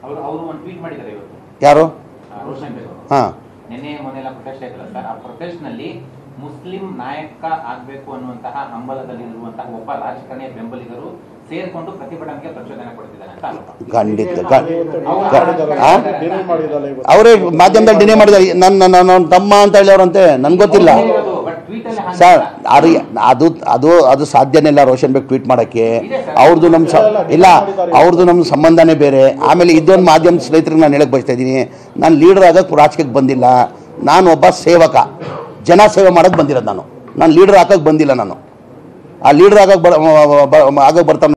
ಅವರು ಅವರು ಒಂದು ಟ್ವೀಟ್ ಮಾಡಿದ್ದಾರೆ ಇವತ್ತು ಯಾರು ಆ, ರೋಷನ್ ಬೇಗ್ ಅವರು ಹಾಂ ನಿನ್ನೆ ಮೊನ್ನೆಲ್ಲ ಪ್ರೊಟೆಸ್ಟ್ ಆಯ್ತಲ್ಲ ಸರ್ ಆ ಪ್ರೊಟೆಸ್ಟ್ ನಲ್ಲಿ ಮುಸ್ಲಿಂ ನಾಯಕ ಆಗ್ಬೇಕು ಅನ್ನುವಂತಹ ಹಂಬಲದಲ್ಲಿ ಇರುವಂತಹ ಒಬ್ಬ ರಾಜಕಾರಣಿಯ ಬೆಂಬಲಿಗರು ಸೇರ್ಕೊಂಡು ಪ್ರತಿಭಟನೆಗೆ ಪ್ರಚೋದನೆ ಕೊಡ್ತಿದ್ದಾರೆ ಅಂತ ಆರೋಪ. ಖಂಡಿತ ಗ- ಅವ್ರು ಗ- ರಾಜಕಾರಣ ಆ? ಮಾಡಿದ್ದಾರೆ ಡಿನೈ ಮಾಡಿದಲ್ಲ ಇವತ್ತು. ಅವರೇ ಮಾಧ್ಯಮದಲ್ಲಿ ಡಿನೇ ಮಾಡಿದ್ದಾರೆ ನನ್ನ ನನ್ನ ತಮ್ಮ ಅಂತ ಹೇಳಿ ಅವ್ರಂತೆ ನನ್ಗೆ ಗೊತ್ತಿಲ್ಲ ಅವ್ರು ಹೇಳಿರೋದು, but tweet ಅಲ್ಲಿ ಹಾಗೆ ಸರ್ ಇಲ್ಲ. ಅದು ಅದು ಅದು ಅದು ಸಾಧ್ಯನೇ ಇಲ್ಲ ರೋಷನ್ ಬೇಗ್ ಟ್ವೀಟ್ ಮಾಡೋಕ್ಕೆ ಅವ್ರದ್ದು ನಮ್ಮ ಸ ಇಲ್ಲ ಅವ್ರದ್ದು ನಮ್ಮ ಸಂಬಂಧನೇ ಬೇರೆ ಆಮೇಲೆ ಇದೊಂದು ಮಾಧ್ಯಮ ಸ್ನೇಹಿತರಿಗೆ ನಾನು ಹೇಳಕ್ಕೆ ಬಯಸ್ತಾ ಇದ್ದೀನಿ ನಾನು ಲೀಡರ್ ಆಗಕ್ಕೆ ರಾಜಕೀಯಕ್ಕೆ ಬಂದಿಲ್ಲ ನಾನು ಒಬ್ಬ ಸೇವಕ ಜನ ಸೇವೆ ಮಾಡೋಕ್ಕೆ ಬಂದಿರೋದು ನಾನು ನಾನು ಲೀಡರ್ ಹಾಕಕ್ಕೆ ಬಂದಿಲ್ಲ ನಾನು ಆ ಲೀಡರ್ ಆಗಕ್ಕೆ ಬರ ಆಗಕ್ಕೆ ಬರ್ತಾನೆ